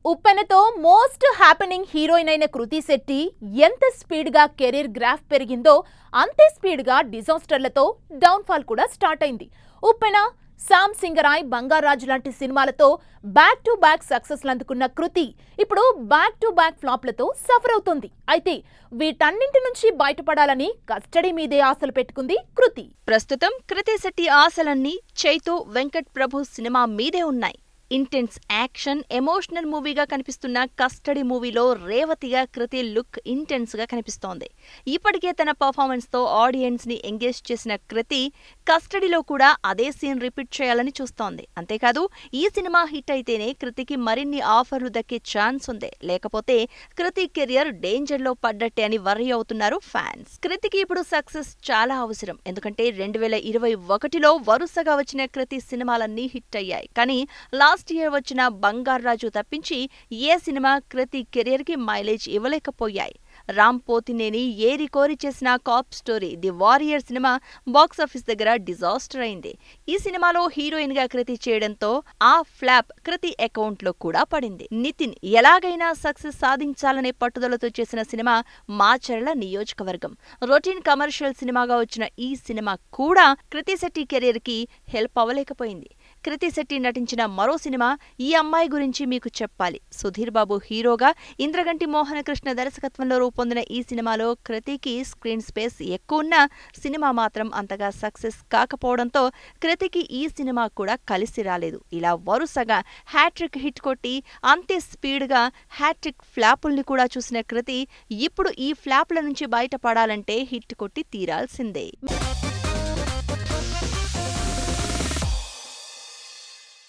ఉప్పెనతో most happening heroine అయిన కృతి శెట్టి ఎంత స్పీడ్గా కెరీర్ గ్రాఫ్ పెరిగిందో అంతే స్పీడ్గా డిజాస్టర్లతో డౌన్ఫాల్ కూడా స్టార్ట్ అయింది ఉప్పెన శామ్ సింగరాయ్ బంగారాజు లాంటి సినిమాలతో బ్యాక్ టు బ్యాక్ సక్సెస్లు అందుకున్న కృతి ఇప్పుడు బ్యాక్ టు బ్యాక్ ఫ్లాప్లతో సఫర్ అవుతోంది అయితే వీటన్నింటి నుంచి బయటపడాలని కస్టడీ మీదే ఆశలు పెట్టుకుంది కృతి ప్రస్తుతం కృతి శెట్టి ఆశలన్నీ చైతు వెంకట్ ప్రభు సినిమా మీదే ఉన్నాయి ఇంటెన్స్ యాక్షన్ ఎమోషనల్ మూవీగా కనిపిస్తున్న కస్టడీ మూవీలో రేవతిగా కృతి లుక్ ఇంటెన్స్ గా కనిపిస్తోంది ఇప్పటికే తన పర్ఫార్మెన్స్ తో ఆడియన్స్ ని ఎంగేజ్ చేసిన కృతి కస్టడీలో కూడా అదే సీన్ రిపీట్ చేయాలని చూస్తోంది అంతేకాదు ఈ సినిమా హిట్ అయితేనే కృతికి మరిన్ని ఆఫర్లు దక్కే ఛాన్స్ ఉంది లేకపోతే కృతి కెరియర్ డేంజర్ లో పడ్డట్టే అని వర్రీ అవుతున్నారు ఫ్యాన్స్ కృతికి ఇప్పుడు సక్సెస్ చాలా అవసరం ఎందుకంటే రెండు వేల ఇరవై ఒకటిలో వరుసగా వచ్చిన కృతి సినిమాలన్నీ హిట్ అయ్యాయి కానీ లాస్ట్ ఇయర్ వచ్చిన బంగారాజు తప్పించి ఏ సినిమా కృతి కెరియర్ కి మైలేజ్ ఇవ్వలేకపోయాయి రామ్ పోతినేని ఏరి కోరి చేసిన cop story the warrior cinema box office దగ్గర డిజాస్టర్ అయింది ఈ సినిమాలో హీరోయిన్ గా కృతి చేయడంతో ఆ ఫ్లాప్ కృతి అకౌంట్ లో కూడా పడింది నితిన్ ఎలాగైనా సక్సెస్ సాధించాలనే పట్టుదలతో చేసిన సినిమా మాచర్ల నియోజకవర్గం రొటీన్ కమర్షియల్ సినిమాగా వచ్చిన ఈ సినిమా కూడా కృతి శెట్టి కెరీర్ కి హెల్ప్ అవ్వలేకపోయింది కృతి శెట్టి నటించిన మరో సినిమా ఈ అమ్మాయి గురించి మీకు చెప్పాలి సుధీర్ బాబు హీరోగా ఇంద్రగంటి మోహనకృష్ణ దర్శకత్వంలో రూపొందిన ఈ సినిమాలో కృతికి స్క్రీన్ స్పేస్ ఎక్కువ ఉన్న సినిమా మాత్రం అంతగా సక్సెస్ కాకపోవడంతో కృతికి ఈ సినిమా కూడా కలిసి రాలేదు ఇలా వరుసగా హ్యాట్రిక్ హిట్ కొట్టి అంతే స్పీడ్గా హ్యాట్రిక్ ఫ్లాపుల్ని కూడా చూసిన కృతి ఇప్పుడు ఈ ఫ్లాప్ల నుంచి బయటపడాలంటే హిట్ కొట్టి తీరాల్సిందే